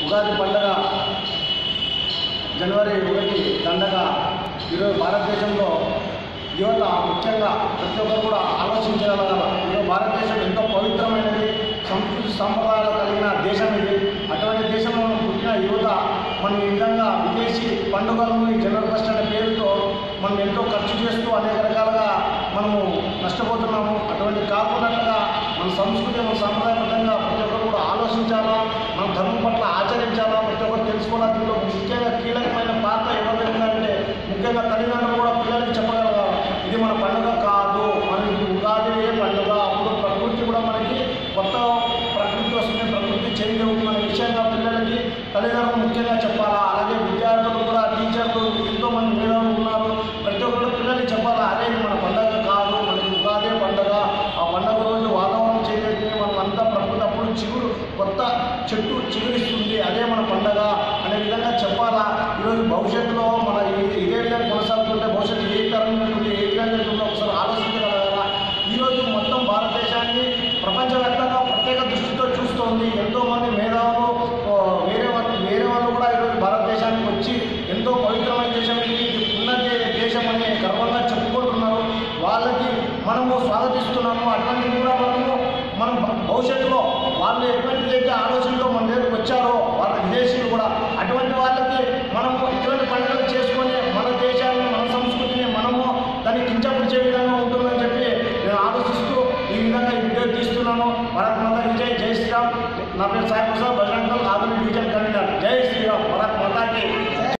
ఉగాది పండగ జనవరి ఒకటి దండగ ఈరోజు భారతదేశంలో యువత ముఖ్యంగా ప్రతి ఒక్కరు కూడా ఆలోచించగలగాల ఈరోజు భారతదేశం ఎంతో పవిత్రమైనది సంస్కృతి సంప్రదాయాలు కలిగిన దేశం ఇది అటువంటి దేశంలో మనం పుట్టిన యువత మనం ఈ విధంగా విదేశీ పండుగలను ఈ జనవరి ఫస్ట్ అనే పేరుతో మనం ఎంతో ఖర్చు చేస్తూ అనేక రకాలుగా మనము నష్టపోతున్నాము అటువంటి కాకుండా మన సంస్కృతి మన సంప్రదాయబద్ధంగా ప్రతి ఒక్కరు కూడా ఆలోచించాలా మన ధర్మం పట్ల ఆచరించాలా ప్రతి ఒక్కరు తెలుసుకోవాలా దీనిలో ముఖ్యంగా కీలకమైన పాత్ర ఎవరి ఉందంటే ముఖ్యంగా తల్లిదండ్రులు కూడా పిల్లలకి చెప్పగలగాలి ఇది మన పండుగ కాదు మనకి ఉగాది పండుగ అప్పుడు ప్రకృతి కూడా మనకి కొత్త ప్రకృతి వస్తుంది ప్రకృతి చేంజ్ అవుతుంది అనే విషయంగా పిల్లలకి తల్లిదండ్రులు ముఖ్యంగా చెప్పాలా అలాగే విద్యార్థులు కూడా టీచర్లు ఎంతో మంది మేధావులు ఉన్నారు ప్రతి ఒక్కరు పిల్లలకి చెప్పాలా అదే ఇది మన పండుగ కాదు మనకి ఉగాది పండుగ ఆ పండుగ రోజు వాతావరణం చేంజ్ అవుతుంది మనం అంతా ప్రకృతి అప్పుడు చిగురు కొత్త చెట్టు చిగురిస్తుంది అదే మన పండగ అనే విధంగా చెప్పాలా ఈరోజు భవిష్యత్తులో మన ఈ- ఇదే విధంగా కొనసాగుతుంటే భవిష్యత్తు ఏ తరం ఉంటుంది ఏ విధంగా ఉంటుందో ఒకసారి ఆలోచించగలగాల ఈరోజు మొత్తం భారతదేశాన్ని ప్రపంచవ్యాప్తంగా ప్రత్యేక దృష్టితో చూస్తోంది ఎంతోమంది మేధావులు ఓ, వేరే వాళ్ళు వేరే వాళ్ళు కూడా ఈరోజు భారతదేశానికి వచ్చి ఎంతో పవిత్రమైన దేశం ఇది ఇది ఉన్నత దేశం అని గర్వంగా చెప్పుకుంటున్నారు వాళ్ళకి మనము స్వాగతిస్తున్నాము అటువంటిది కూడా మనము మనం భ- భవిష్యత్తులో వాళ్ళు ఎటువంటిదైతే ఆలోచనతో మన దగ్గరికి వచ్చారో